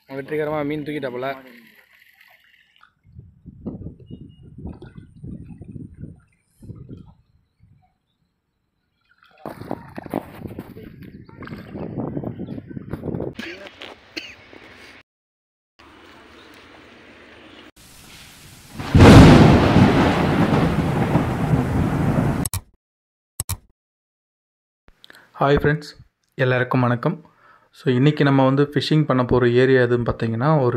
வெற்றிகரமாக மீன் தூக்கிட்டாப்புல hi friends எல்லாருக்கும் வணக்கம் ஸோ இன்றைக்கி நம்ம வந்து ஃபிஷ்ஷிங் பண்ண போகிற ஏரியா எதுன்னு பார்த்தீங்கன்னா ஒரு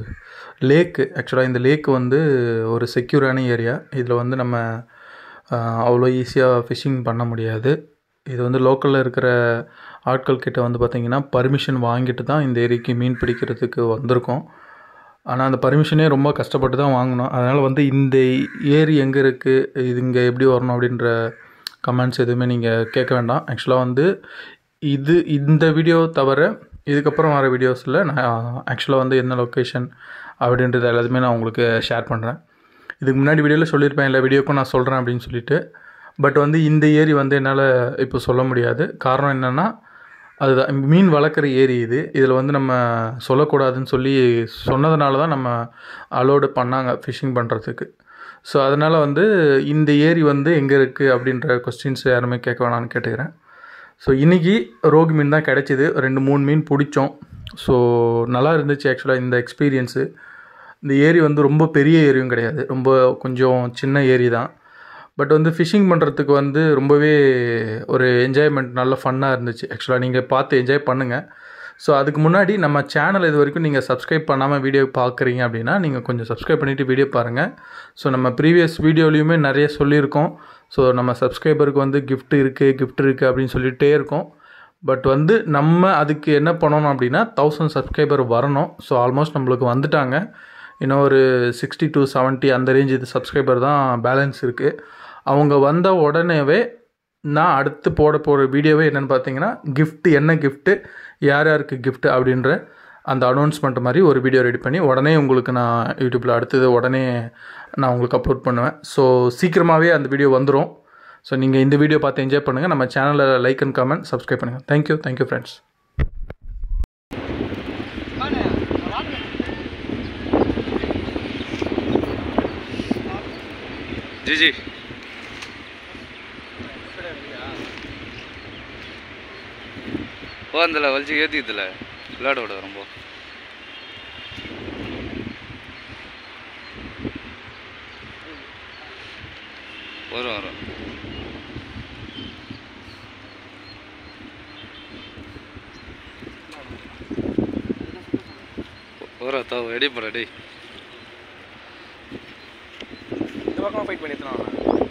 லேக்கு ஆக்சுவலாக இந்த லேக் வந்து ஒரு செக்யூரான ஏரியா இதில் வந்து நம்ம ஆஹ், அவ்வளோ ஈஸியாக ஃபிஷ்ஷிங் பண்ண முடியாது இது வந்து லோக்கலில் இருக்கிற ஆட்கள் கிட்ட வந்து பார்த்திங்கன்னா பர்மிஷன் வாங்கிட்டு தான் இந்த ஏரிக்கு மீன் பிடிக்கிறதுக்கு வந்திருக்கோம் ஆனால் அந்த பர்மிஷனே ரொம்ப கஷ்டப்பட்டு தான் வாங்கினோம் அதனால் வந்து இந்த ஏரி எங்கே இருக்குது இது இங்கே எப்படி வரணும் அப்படின்ற கமெண்ட்ஸ் எதுவுமே நீங்கள் கேட்க வேண்டாம் ஆக்சுவலாக வந்து இது இந்த வீடியோ தவிர இதுக்கப்புறம் வர வீடியோஸில் நான் ஆக்சுவலாக வந்து என்ன லொக்கேஷன் அப்படின்றது எல்லாத்தையுமே நான் உங்களுக்கு ஷேர் பண்ணுறேன் இதுக்கு முன்னாடி வீடியோவில் சொல்லியிருப்பேன் இல்லை வீடியோக்கும் நான் சொல்கிறேன் அப்படின்னு சொல்லிட்டு பட் வந்து இந்த ஏரி வந்து என்னால் இப்போ சொல்ல முடியாது காரணம் என்னென்னா அதுதான் மீன் வளர்க்குற ஏரி இது இதில் வந்து நம்ம சொல்லக்கூடாதுன்னு சொல்லி சொன்னதுனால தான் நம்ம அலோடு பண்ணாங்க ஃபிஷ்ஷிங் பண்ணுறதுக்கு ஸோ அதனால் வந்து இந்த ஏரி வந்து எங்கே இருக்குது அப்படின்ற கொஸ்டின்ஸ் யாருமே கேட்க வேணாம்னு கேட்டுக்கிறேன் ஸோ இன்றைக்கி ரோகு மீன் தான் கிடச்சிது ரெண்டு மூணு மீன் பிடிச்சோம் ஸோ நல்லா இருந்துச்சு ஆக்சுவலாக இந்த எக்ஸ்பீரியன்ஸு இந்த ஏரி வந்து ரொம்ப பெரிய ஏரியும் கிடையாது ரொம்ப கொஞ்சம் சின்ன ஏரி தான் பட் வந்து ஃபிஷ்ஷிங் பண்ணுறதுக்கு வந்து ரொம்பவே ஒரு என்ஜாய்மெண்ட் நல்ல ஃபன்னாக இருந்துச்சு ஆக்சுவலாக நீங்கள் பார்த்து என்ஜாய் பண்ணுங்கள் ஸோ அதுக்கு முன்னாடி நம்ம சேனல் இது வரைக்கும் நீங்கள் சப்ஸ்கிரைப் பண்ணாமல் வீடியோ பார்க்குறீங்க அப்படின்னா நீங்கள் கொஞ்சம் சப்ஸ்கிரைப் பண்ணிவிட்டு வீடியோ பாருங்கள் ஸோ நம்ம ப்ரீவியஸ் வீடியோலையுமே நிறைய சொல்லியிருக்கோம் ஸோ நம்ம சப்ஸ்கிரைபருக்கு வந்து gift இருக்குது gift இருக்குது அப்படின்னு சொல்லிகிட்டே இருக்கோம் பட் வந்து நம்ம அதுக்கு என்ன பண்ணணும் அப்படின்னா தௌசண்ட் சப்ஸ்கிரைபர் வரணும் ஸோ ஆல்மோஸ்ட் நம்மளுக்கு வந்துட்டாங்க இன்னும் ஒரு சிக்ஸ்டி டு 70 அந்த ரேஞ்ச் இது சப்ஸ்கிரைபர் தான் பேலன்ஸ் இருக்குது அவங்க வந்த உடனேவே நான் அடுத்து போட போகிற வீடியோவே என்னென்னு பார்த்தீங்கன்னா gift என்ன கிஃப்ட்டு யார் யாருக்கு gift அப்படின்ற அந்த அனௌன்ஸ்மெண்ட் மாதிரி ஒரு வீடியோ ரெடி பண்ணி உடனே உங்களுக்கு நான் யூடியூப்பில் அடுத்தது உடனே நான் உங்களுக்கு அப்லோட் பண்ணுவேன் ஸோ சீக்கிரமாகவே அந்த வீடியோ வந்துடும் ஸோ நீங்கள் இந்த வீடியோ பார்த்து என்ஜாய் பண்ணுங்கள் நம்ம சேனலில் லைக் அண்ட் கமெண்ட் சப்ஸ்கிரைப் பண்ணுங்கள் தேங்க்யூ தேங்க்யூ ஃப்ரெண்ட்ஸ் ஜி ஜி ஓ அந்தல வலிச்சு ஏற்றிக்கல விளையாட விட ரொம்ப வரும் வரும் வரும் தா ரெடி பண்ண டேய் இந்த பக்கமாக ஃபைட் பண்ணி எத்தனை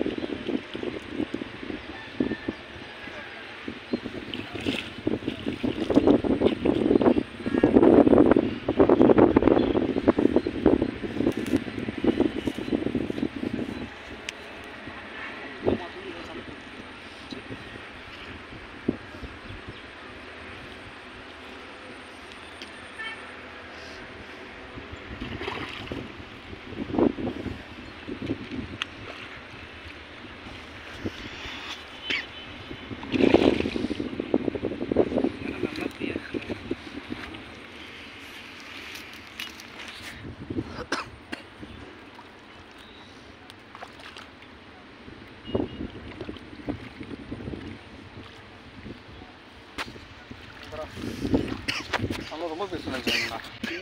நம்ம ரொம்ப பேசணும் சொன்னா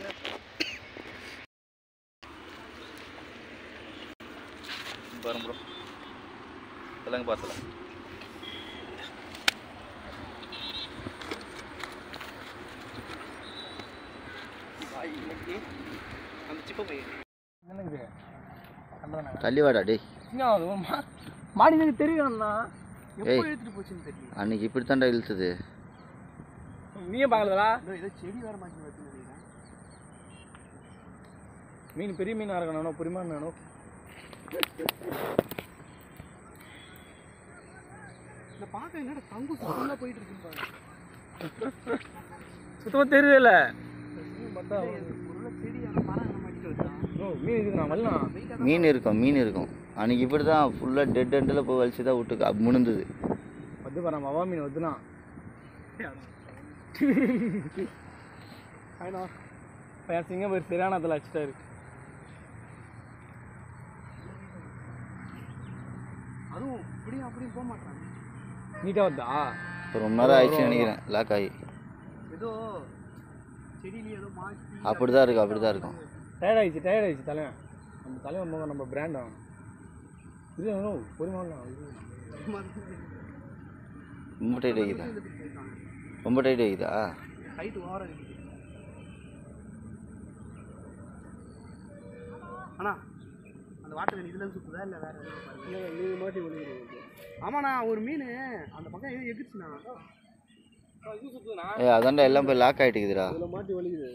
வரும் ப்ரோ சொல்லுங்க பார்த்துலாம் அந்த சிப்ப பையன் என்னங்க தள்ளி வாடா டேய் மாடி எனக்கு தெரியும் அண்ணா எப்போ ஏய். எடுத்துட்டு போச்சுன்னு தெரியல அன்னைக்கு இப்படி தாண்டா இழுத்துது நீயே பார்க்கலதா ஏதோ செடி வேற மாட்டி வச்சு மீன் பெரிய மீனாக இருக்கணும் புரிமான் வேணும் இந்த பார்க்க என்னடா தங்கு சுத்தமாக போயிட்டு இருக்குன்னு பாருங்க சுத்தமாக தெரியல பார்த்தா செடி அந்த மரம் மாட்டிட்டு வச்சான் ஓ மீன் இருக்குதுண்ணா வரலாம் மீன் இருக்கும் மீன் இருக்கும் அன்னைக்கு இப்படி தான் ஃபுல்லாக டெட் எண்டில் போய் வலிச்சு தான் விட்டு முணுந்தது வந்து பாரு நம்ம அவா மீன் வந்துனா ஆயினா என் சிங்கம் பேர் சரியானத்தில் அடிச்சிட்டாரு அதுவும் இப்படியும் அப்படியும் போக மாட்டாங்க நீட்டாக வந்தா இப்போ ரொம்ப நேரம் ஆயிடுச்சு நினைக்கிறேன் லாக் ஆகி ஏதோ செடியில ஏதோ மாட்டி அப்படி தான் இருக்கும் அப்படி தான் இருக்கும் டயர்ட் ஆயிடுச்சு டயர்ட் ஆயிடுச்சு தலைவன் நம்ம தலைவன் போக நம்ம பிராண்ட் ஆகும் இது பொறுமாலாம் ரொம்ப டைட் ஆகிதா ரொம்ப டைட் ஆகிதா ஹைட் ஓவராக இருக்குது அண்ணா அந்த வாட்டர் இதுல இருந்து சுத்துதா இல்லை வேற எதுவும் நீங்க மாட்டி விழுந்துருக்கு ஆமாண்ணா ஒரு மீன் அந்த பக்கம் எது எகிருச்சுண்ணா இது சுத்துதுண்ணா ஏ அதாண்டா எல்லாம் போய் லாக் ஆகிட்டுக்குதுடா அதில் மாட்டி வலிக்குது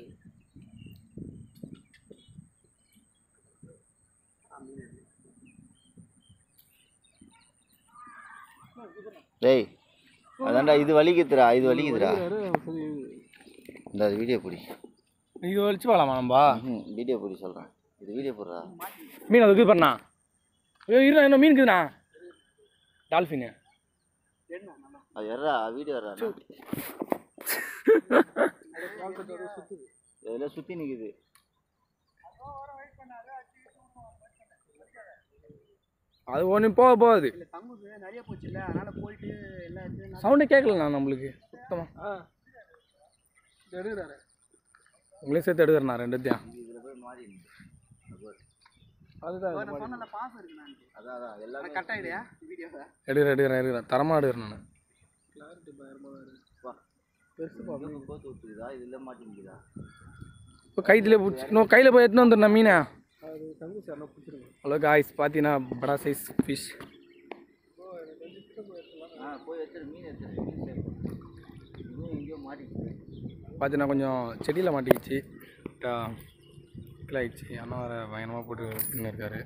டேய் அதாண்டா இது வலிக்குதுடா இது வலிக்குதுடா இந்த அது வீடியோ பிடி இது வலிச்சு வாழாமா நம்பா ம் வீடியோ பிடி சொல்கிறேன் இது வீடியோ போடுறா மீன் அதுக்கு பண்ணா ஐயோ இருண்ணா இன்னும் மீன் இருக்குதுண்ணா டால்ஃபின் அது எறா வீடியோ எறா இதெல்லாம் சுற்றி நிற்குது அது ஒன்று போக போகாது தங்குது நிறைய போச்சு இல்ல அதனால போயிட்டு எல்லாம் சவுண்டே கேட்கலண்ணா நம்மளுக்கு சுத்தமாக எடுக்கிறாரு உங்களே சேர்த்து எடுக்கிறண்ணா ரெண்டுத்தையும் இதில் போய் மாறி அதுதான் நான் சொன்னல பாசம் இருக்கு நான் அதான் அதான் எல்லாமே கட் ஆயிடுயா வீடியோவை எடுக்கிறேன் எடுக்கிறேன் எடுக்கிறேன் தரமாக எடுக்கிறேன் நான் பெருசு கோத்து விட்டுக்குதா இதில் மாட்டி நிற்குதா இப்போ கைத்திலே பிடிச்சி இன்னும் கையில் போய் எடுத்துன்னு வந்துடுண்ணா மீனை அது தங்கு சார் நான் பிடிச்சிருங்க ஹலோ காய்ஸ் பார்த்தீங்கன்னா படா சைஸ் ஃபிஷ் ஆ போய் எடுத்துரு மீன் எடுத்துரு மீன் சேவ் பண்ணு. இன்னும் எங்கேயோ மாட்டிக்கிது பார்த்தீங்கன்னா கொஞ்சம் செடியில் மாட்டிக்கிச்சு ஆயிடுச்சு அண்ணா வேறு பயங்கரமாக போட்டு நின்று இருக்காரு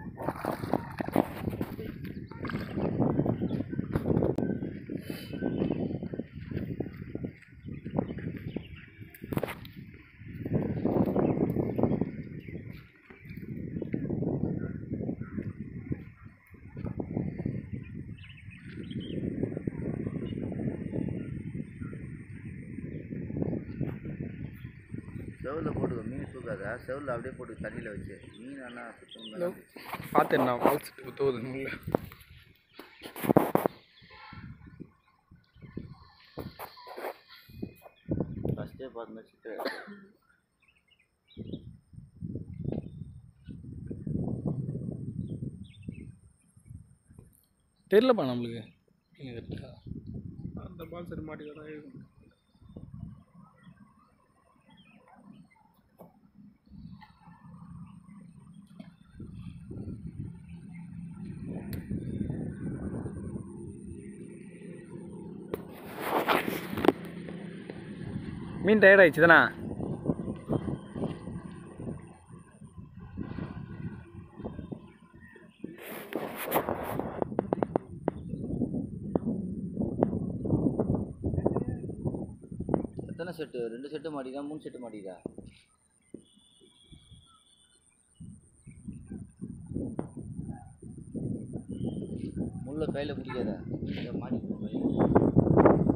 செவில் போட்டுக்கோ மீன் தூக்காத செவில் அப்படியே போட்டு தண்ணியில் வச்சு மீன் ஆனால் சுத்தம் பண்ணாது. பார்த்தேன் நான் வளர்ச்சிட்டு தோது முள்ள ஃபஸ்ட்டே பார்த்து வச்சுட்டு தெரிலப்பா நம்மளுக்கு மீன் கரெக்டா அந்த பால் சரி மாட்டிக்க தான் இருக்கும் மீன் டயர்ட் ஆயிடுச்சு தானே எத்தனை செட்டு ரெண்டு செட்டு மாட்டிதா மூணு செட்டு மாட்டிதா முள்ள கையில் பிடிக்காத இதை மாட்டிக்கோ கையில்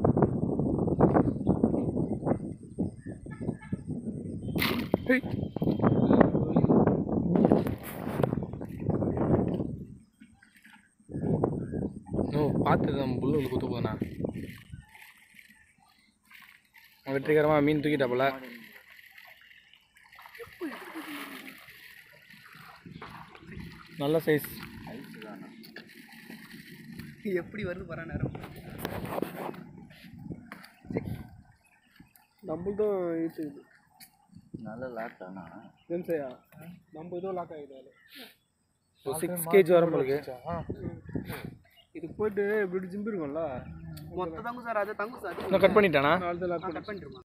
ஓ பார்த்து தான் புல்லு வந்து குத்த போதுண்ணா வெற்றிகரமாக மீன் தூக்கிட்டாப்புல நல்ல சைஸ் எப்படி வருது வர நேரம் நம்மள்தான் ஈட்டுக்குது நல்ல லாட் ஆனா வெம்சையா நம்ம ஏதோ லாக் ஆகிடுது சிக்ஸ் கேஜி வரும் உங்களுக்கு இது போயிட்டு இப்படி ஜிம்பு இருக்கும்ல மொத்த தங்கு சார் அது தங்கு சார் இன்னும் கட் பண்ணிட்டானா கட் பண்ணிட்டுருமா